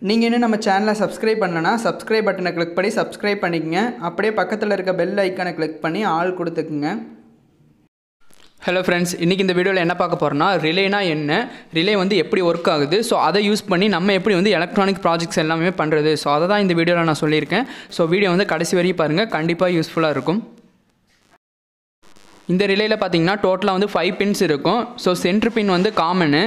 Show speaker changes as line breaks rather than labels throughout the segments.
நீங்கள் இன்னும் நம்ம சேனலை சப்ஸ்கிரைப் பண்ணலனா சப்ஸ்கிரைப் பட்டனை கிளிக் பண்ணி சப்ஸ்கிரைப் பண்ணிக்கங்க அப்படியே பக்கத்தில் இருக்க பெல் ஐக்கானை கிளிக் பண்ணி ஆள் கொடுத்துக்குங்க ஹலோ ஃப்ரெண்ட்ஸ் இன்றைக்கி இந்த வீடியோவில் என்ன பார்க்க போகிறோம்னா ரிலேனா என்ன ரிலே வந்து எப்படி ஒர்க் ஆகுது ஸோ அதை யூஸ் பண்ணி நம்ம எப்படி வந்து எலக்ட்ரானிக் ப்ராஜெக்ட்ஸ் எல்லாமே பண்ணுறது ஸோ அதை தான் இந்த வீடியோவில் நான் சொல்லியிருக்கேன் ஸோ வீடியோ வந்து கடைசி வரையும் பாருங்கள் கண்டிப்பாக யூஸ்ஃபுல்லாக இருக்கும் இந்த ரிலேயில் பார்த்தீங்கன்னா டோட்டலாக வந்து ஃபைவ் பின்ஸ் இருக்கும் ஸோ சென்ட்ரு பின் வந்து காமனு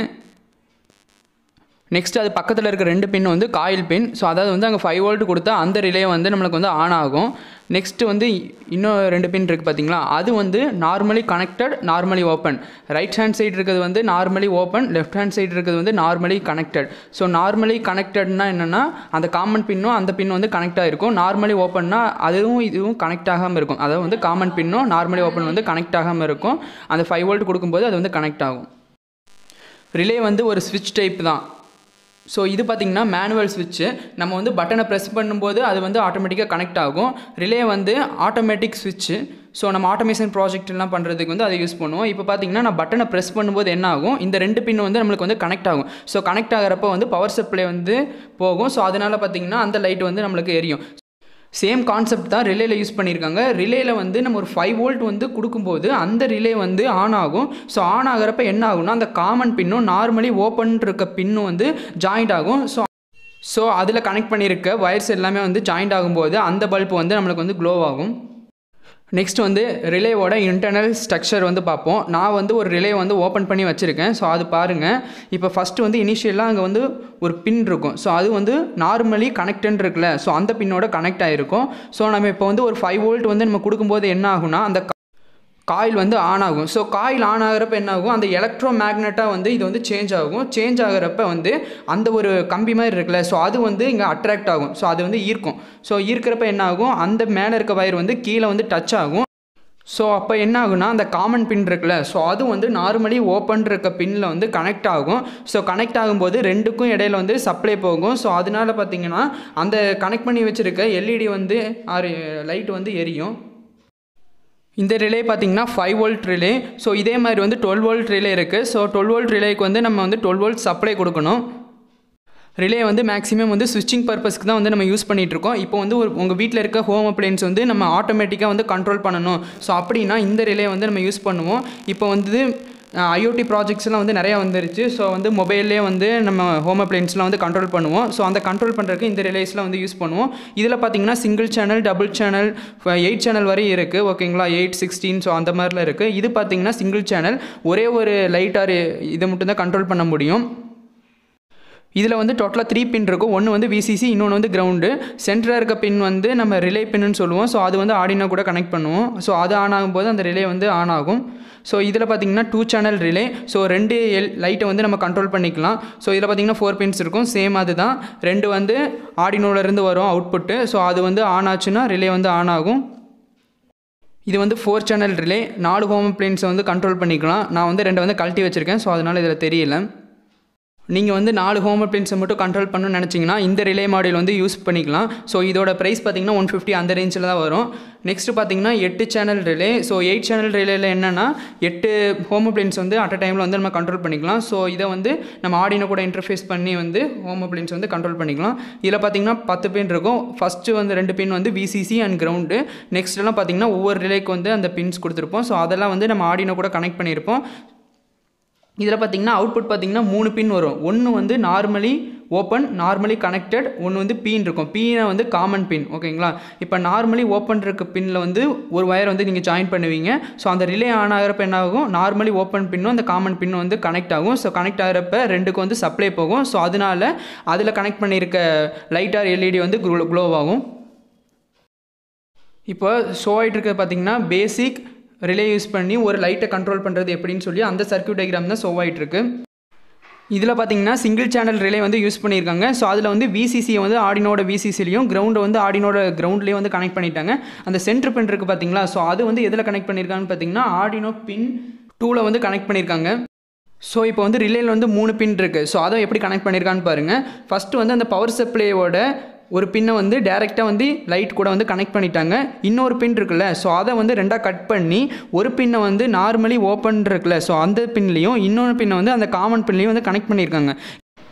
நெக்ஸ்ட் அது பக்கத்தில் இருக்க ரெண்டு பின் வந்து காயில் பின் ஸோ அதாவது வந்து அங்கே ஃபைவ் வோல்ட் கொடுத்தா அந்த ரிலே வந்து நம்மளுக்கு வந்து ஆன் ஆகும் நெக்ஸ்ட்டு வந்து இன்னும் ரெண்டு பின் இருக்குது பார்த்தீங்களா அது வந்து normally connected normally open right hand side இருக்கிறது வந்து normally open left hand side இருக்கிறது வந்து நார்மலி கனெக்டட் ஸோ நார்மலி கனெக்டட்னா என்னென்னா அந்த காமன் பின்னும் அந்த பின் வந்து கனெக்ட் ஆகிருக்கும் நார்மலி ஓப்பன்னா அதுவும் இதுவும் கனெக்ட் ஆகாமல் இருக்கும் அதாவது வந்து காமன் பின்னும் நார்மலி ஓப்பன் வந்து கனெக்ட் ஆகாமல் இருக்கும் அந்த ஃபைவ் வோல்ட் கொடுக்கும்போது அது வந்து கனெக்ட் ஆகும் ரிலே வந்து ஒரு ஸ்விட்ச் டைப் தான் ஸோ இது பார்த்திங்கன்னா மேனுவல் ஸ்விட்ச்சு நம்ம வந்து பட்டனை ப்ரெஸ் பண்ணும்போது அது வந்து ஆட்டோமேட்டிக்காக கனெக்ட் ஆகும் ரிலே வந்து ஆட்டோமேட்டிக் ஸ்விட்ச்சு ஸோ நம்ம ஆட்டோமேஷன் ப்ராஜெக்ட் எல்லாம் பண்ணுறதுக்கு வந்து அதை யூஸ் பண்ணுவோம் இப்போ பார்த்தீங்கன்னா நான் பட்டனை ப்ரெஸ் பண்ணும்போது என்ன ஆகும் இந்த ரெண்டு பின் வந்து நம்மளுக்கு வந்து கனெக்ட் ஆகும் ஸோ கனெக்ட் ஆகிறப்ப வந்து பவர் சப்ளை வந்து போகும் ஸோ அதனால் பார்த்தீங்கன்னா அந்த லைட் வந்து நம்மளுக்கு எரியும் சேம் கான்செப்ட் தான் ரிலேயில் யூஸ் பண்ணியிருக்காங்க ரிலேயில் வந்து நம்ம ஒரு ஃபைவ் வோல்ட் வந்து கொடுக்கும்போது அந்த ரிலே வந்து ஆன் ஆகும் ஸோ ஆன் ஆகிறப்ப என்ன ஆகும்னா அந்த காமன் பின்னும் நார்மலி ஓப்பன் இருக்க பின்னும் வந்து ஜாயிண்ட் ஆகும் ஸோ ஸோ அதில் கனெக்ட் பண்ணியிருக்க ஒயர்ஸ் எல்லாமே வந்து ஜாயிண்ட் ஆகும்போது அந்த பல்ப் வந்து நம்மளுக்கு வந்து க்ளோ ஆகும் நெக்ஸ்ட் வந்து ரிலேவோட இன்டர்னல் ஸ்ட்ரக்சர் வந்து பார்ப்போம் நான் வந்து ஒரு ரிலே வந்து ஓப்பன் பண்ணி வச்சுருக்கேன் ஸோ அது பாருங்கள் இப்போ ஃபஸ்ட்டு வந்து இனிஷியலாக அங்கே வந்து ஒரு பின் இருக்கும் ஸோ அது வந்து நார்மலி கனெக்டன் இருக்குல்ல ஸோ அந்த பின்னோட கனெக்ட் ஆகிருக்கும் ஸோ நம்ம இப்போ வந்து ஒரு ஃபைவ் வோல்ட் வந்து நம்ம கொடுக்கும்போது என்ன ஆகும்னா அந்த காயில் வந்து ஆன் ஆகும் ஸோ காயில் ஆன் ஆகிறப்ப என்ன ஆகும் அந்த எலக்ட்ரோ மேக்னெட்டாக வந்து இது வந்து சேஞ்ச் ஆகும் சேஞ்ச் ஆகிறப்ப வந்து அந்த ஒரு கம்பி மாதிரி இருக்குல்ல ஸோ அது வந்து இங்கே அட்ராக்ட் ஆகும் ஸோ அது வந்து ஈர்க்கும் ஸோ ஈர்க்கிறப்ப என்ன ஆகும் அந்த மேலே இருக்க வயர் வந்து கீழே வந்து டச் ஆகும் ஸோ அப்போ என்ன ஆகுனா அந்த காமன் பின் இருக்குல்ல ஸோ அது வந்து நார்மலி ஓப்பன் இருக்க பின்னில் வந்து கனெக்ட் ஆகும் ஸோ கனெக்ட் ஆகும்போது ரெண்டுக்கும் இடையில வந்து சப்ளை போகும் ஸோ அதனால பார்த்தீங்கன்னா அந்த கனெக்ட் பண்ணி வச்சுருக்க எல்இடி வந்து ஆறு லைட் வந்து எரியும் இந்த ரிலே பார்த்தீங்கன்னா ஃபைவ் வோல்ட் ரிலே ஸோ இதே மாதிரி வந்து டுவெல் வோல்ட் ரிலே இருக்குது ஸோ டுவெல் வோல்ட் ரிலேக்கு வந்து நம்ம வந்து டுவெல் வோல்ட் சப்ளை கொடுக்கணும் ரிலே வந்து மேக்ஸிமம் வந்து ஸ்விட்சிங் பர்பஸ்க்கு தான் வந்து நம்ம யூஸ் பண்ணிகிட்ருக்கோம் இப்போ வந்து ஒரு உங்கள் வீட்டில் இருக்க ஹோம் அப்ளைன்ஸ் வந்து நம்ம ஆட்டோமேட்டிக்காக வந்து கண்ட்ரோல் பண்ணணும் ஸோ அப்படின்னா இந்த ரிலே வந்து நம்ம யூஸ் பண்ணுவோம் இப்போ வந்து ஐஓடி ப்ராஜெக்ட்ஸ்லாம் வந்து நிறையா வந்துருச்சு ஸோ வந்து மொபைல்லே வந்து நம்ம ஹோம் அப்ளைன்ஸ்லாம் வந்து கண்ட்ரோல் பண்ணுவோம் ஸோ அந்த கண்ட்ரோல் பண்ணுறதுக்கு இந்த ரிலேஸ்லாம் வந்து யூஸ் பண்ணுவோம் இதில் பார்த்தீங்கன்னா single channel double channel eight channel வரை இருக்குது ஓகேங்களா எயிட் சிக்ஸ்டீன் ஸோ அந்த மாதிரிலாம் இருக்குது இது பார்த்தீங்கன்னா சிங்கிள் சேனல் ஒரே ஒரு லைட்டாக இதை மட்டும்தான் கண்ட்ரோல் பண்ண முடியும் இதில் வந்து டோட்டலாக த்ரீ பின் இருக்கும் ஒன்று வந்து விசிசி இன்னொன்று வந்து கிரவுண்டு சென்டராக இருக்க பின் வந்து நம்ம ரிலே பின்னு சொல்லுவோம் ஸோ அது வந்து ஆடினோ கூட கனெக்ட் பண்ணுவோம் ஸோ அது ஆன் ஆகும்போது அந்த ரிலே வந்து ஆன் ஆகும் ஸோ இதில் பார்த்தீங்கன்னா டூ சேனல் ரிலே ஸோ ரெண்டு எல் லைட்டை வந்து நம்ம கண்ட்ரோல் பண்ணிக்கலாம் ஸோ இதில் பார்த்தீங்கன்னா ஃபோர் பின்ஸ் இருக்கும் சேம் அதுதான் ரெண்டு வந்து ஆடினோலேருந்து வரும் அவுட்புட்டு ஸோ அது வந்து ஆன் ஆச்சுன்னா ரிலே வந்து ஆன் ஆகும் இது வந்து ஃபோர் சேனல் ரிலே நாலு ஹோம் அப்ளைன்ஸை வந்து கண்ட்ரோல் பண்ணிக்கலாம் நான் வந்து ரெண்டு வந்து கழட்டி வச்சுருக்கேன் ஸோ அதனால் இதில் தெரியல நீங்கள் வந்து நாலு ஹோம் அப்ளைன்ஸை மட்டும் கண்ட்ரோல் பண்ணணும்னு நினச்சிங்கன்னா இந்த ரிலே மாடல் வந்து யூஸ் பண்ணிக்கலாம் ஸோ இதோட ப்ரைஸ் பார்த்தீங்கன்னா ஒன் ஃபிஃப்டி அந்த ரேஞ்சில் தான் வரும் நெக்ஸ்ட் பார்த்தீங்கன்னா எட்டு channel relay so eight channel ரிலேயில் என்னென்னா எட்டு ஹோம் அப்ளைன்ஸ் வந்து அட் அ டைமில் வந்து நம்ம கண்ட்ரோல் பண்ணிக்கலாம் ஸோ இதை வந்து நம்ம ஆடினோ கூட இன்டர்ஃபேஸ் பண்ணி வந்து ஹோம் அப்ளைன்ஸ் வந்து கண்ட்ரோல் பண்ணிக்கலாம் இதில் பார்த்தீங்கன்னா பத்து பின் இருக்கும் ஃபஸ்ட்டு வந்து ரெண்டு பின் வந்து விசிசி அண்ட் கிரவுண்டு நெக்ஸ்ட்லாம் பார்த்தீங்கன்னா ஒவ்வொரு ரிலேக்கு வந்து அந்த பின்ஸ் கொடுத்துருப்போம் ஸோ அதெல்லாம் வந்து நம்ம ஆடினோ கூட கனெக்ட் பண்ணியிருப்போம் இதில் பார்த்தீங்கன்னா அவுட்புட் பார்த்தீங்கன்னா மூணு பின் வரும் ஒன்று வந்து நார்மலி ஓப்பன் நார்மலி கனெக்டட் ஒன்று வந்து பீன் இருக்கும் பீனை வந்து காமன் பின் ஓகேங்களா இப்போ நார்மலி ஓப்பன் இருக்க பின்னில் வந்து ஒரு ஒயர் வந்து நீங்கள் ஜாயின் பண்ணுவீங்க ஸோ அந்த ரிலே ஆன் ஆகிறப்ப என்ன ஆகும் நார்மலி ஓப்பன் பின்னும் அந்த காமன் பின்னும் வந்து கனெக்ட் ஆகும் ஸோ கனெக்ட் ஆகிறப்ப ரெண்டுக்கு வந்து சப்ளை போகும் ஸோ அதனால அதில் கனெக்ட் பண்ணியிருக்க லைட் ஆர் எல்இடி வந்து க்ளோ க்ளோ ஆகும் இப்போ ஷோ ஆகிட்டு இருக்கிறது பார்த்தீங்கன்னா பேசிக் ரிலே யூஸ் பண்ணி ஒரு லைட்டை கண்ட்ரோல் பண்ணுறது எப்படின்னு சொல்லி அந்த சர்க்கியூட் டயக்ராம் தான் ஷோ ஆகிட்டுருக்கு இதில் பார்த்தீங்கன்னா சிங்கிள் சேனல் ரிலே வந்து யூஸ் பண்ணியிருக்காங்க ஸோ அதில் வந்து விசிசியை வந்து ஆடினோட விசிசிலையும் கிரவுண்டை வந்து ஆடினோட கிரவுண்ட்லேயும் வந்து கனெக்ட் பண்ணிட்டாங்க அந்த சென்ட்ரு பின் இருக்குது பார்த்தீங்களா ஸோ அது வந்து எதில் கனெக்ட் பண்ணியிருக்காங்கன்னு பார்த்தீங்கன்னா ஆடினோ பின் டூவில் வந்து கனெக்ட் பண்ணியிருக்காங்க ஸோ இப்போ வந்து ரிலேயில் வந்து மூணு பின் இருக்குது ஸோ அதை எப்படி கனெக்ட் பண்ணியிருக்கான்னு பாருங்கள் ஃபஸ்ட்டு வந்து அந்த பவர் சப்ளையோட ஒரு பின்னை வந்து டேரெக்டாக வந்து லைட் கூட வந்து கனெக்ட் பண்ணிட்டாங்க இன்னொரு பின் இருக்குல்ல ஸோ அதை வந்து ரெண்டாக கட் பண்ணி ஒரு பின்னை வந்து நார்மலி ஓப்பன் இருக்குல்ல ஸோ அந்த பின்லேயும் இன்னொரு பின்னை வந்து அந்த காமன் பின்லேயும் வந்து கனெக்ட் பண்ணியிருக்காங்க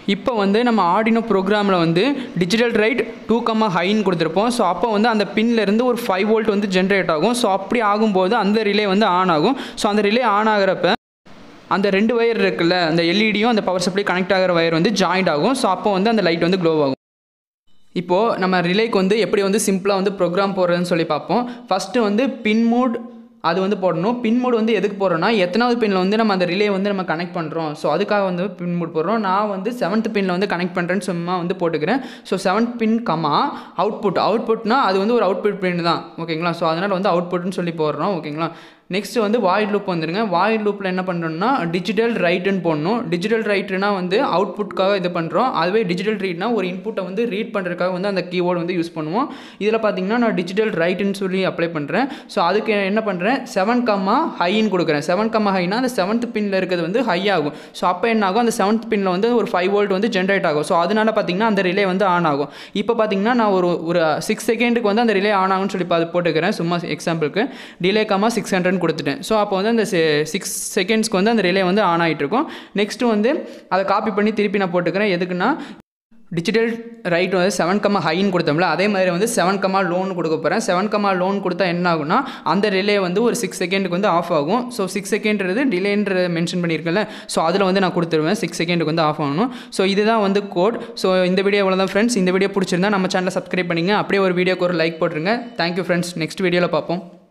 இப்போ வந்து நம்ம ஆடினோ ப்ரோக்ராமில் வந்து டிஜிட்டல் ரைட் டூ கம்மா ஹைன்னு கொடுத்துருப்போம் ஸோ அப்போ வந்து அந்த பின்லேருந்து ஒரு ஃபைவ் வோல்ட் வந்து ஜென்ரேட் ஆகும் ஸோ அப்படி ஆகும்போது அந்த ரிலே வந்து ஆன் ஆகும் ஸோ அந்த ரிலே ஆன் ஆகிறப்ப அந்த ரெண்டு ஒயர் இருக்குல்ல அந்த எல்இடியும் அந்த பவர் சப்ளை கனெக்ட் ஆகிற ஒயர் வந்து ஜாயிண்ட் ஆகும் ஸோ அப்போ வந்து அந்த லைட் வந்து க்ளோ ஆகும் இப்போது நம்ம ரிலேக்கு வந்து எப்படி வந்து சிம்பிளாக வந்து ப்ரோக்ராம் போடுறதுன்னு சொல்லி பார்ப்போம் ஃபஸ்ட்டு வந்து பின் மோட் அது வந்து போடணும் பின் மோட் வந்து எதுக்கு போடுறோம்னா எத்தனாவது பின்னில் வந்து நம்ம அந்த ரிலே வந்து நம்ம கனெக்ட் பண்ணுறோம் ஸோ அதுக்காக வந்து பின் மோட் போடுறோம் நான் வந்து செவன்த் பின்னில் வந்து கனெக்ட் பண்ணுறேன்னு சும்மா வந்து போட்டுக்கிறேன் so seventh pin comma output அவுட்புட்னா அது வந்து ஒரு அவுட்புட் பின் தான் ஓகேங்களா ஸோ அதனால் வந்து அவுட்புட்னு சொல்லி போடுறோம் ஓகேங்களா நெக்ஸ்ட் வந்து வாய்ட் லூப் வந்துருங்க வாய்ட் லூப்பில் என்ன பண்ணுறோம்னா டிஜிட்டல் ரைட்டுன்னு போடணும் டிஜிட்டல் ரைட்டுனா வந்து அவுட்புட்காக இது பண்ணுறோம் அதுவே டிஜிட்டல் ரீட்னா ஒரு இன்புட்டை வந்து ரீட் பண்ணுறதுக்காக வந்து அந்த கீபோர்டு வந்து யூஸ் பண்ணுவோம் இதில் பார்த்தீங்கன்னா நான் டிஜிட்டல் ரைட்டுன்னு சொல்லி அப்ளை பண்ணுறேன் ஸோ அதுக்கு என்ன பண்ணுறேன் செவன் கம்மா ஹைன்னு கொடுக்குறேன் செவன் கம்மா ஹைனா அந்த செவன்த் பின்னில் இருக்கிறது வந்து ஹை ஆகும் ஸோ அப்போ என்ன ஆகும் அந்த செவன்த் பின்னில் வந்து ஒரு ஃபைவ் வோல்ட் வந்து ஜென்ரேட் ஆகும் ஸோ அதனால பார்த்தீங்கன்னா அந்த ரிலே வந்து ஆன் ஆகும் இப்போ பார்த்தீங்கன்னா நான் ஒரு ஒரு சிக்ஸ் செகண்டுக்கு வந்து அந்த ரிலே ஆன் ஆகும்னு சொல்லி பார்த்து போட்டுக்கிறேன் சும்மா எக்ஸாம்பிளுக்கு டிலே கம்மா சிக்ஸ் ஹண்ட்ரட் கொடுத்துட்டேன் ஸோ அப்போ வந்து அந்த சிக்ஸ் செகண்ட்ஸ்க்கு வந்து அந்த ரிலே வந்து ஆன் ஆகிட்டு இருக்கும் நெக்ஸ்ட்டு வந்து அதை காப்பி பண்ணி திருப்பி நான் போட்டுக்கிறேன் எதுக்குன்னா டிஜிட்டல் ரைட் வந்து செவன் கம்மா ஹைன்னு கொடுத்தோம்ல அதே மாதிரி வந்து செவன் கம்மா லோன் கொடுக்க போகிறேன் செவன் கம்மா லோன் கொடுத்தா என்ன ஆகும்னா அந்த ரிலே வந்து ஒரு சிக்ஸ் செகண்டுக்கு வந்து ஆஃப் ஆகும் ஸோ சிக்ஸ் செகண்ட்றது டிலேன்ற மென்ஷன் பண்ணியிருக்கேன்ல ஸோ அதில் வந்து நான் கொடுத்துருவேன் சிக்ஸ் செகண்டுக்கு வந்து ஆஃப் ஆகணும் ஸோ இதுதான் வந்து கோட் ஸோ இந்த வீடியோ இவ்வளோ தான் ஃப்ரெண்ட்ஸ் இந்த வீடியோ பிடிச்சிருந்தா நம்ம சேனலை சப்ஸ்கிரைப் பண்ணிங்க அப்படியே ஒரு வீடியோக்கு ஒரு லைக் போட்டுருங்க தேங்க்யூ ஃப்ரெண்ட்ஸ் நெக்ஸ்ட் வீடியோவில் பார்ப்போம்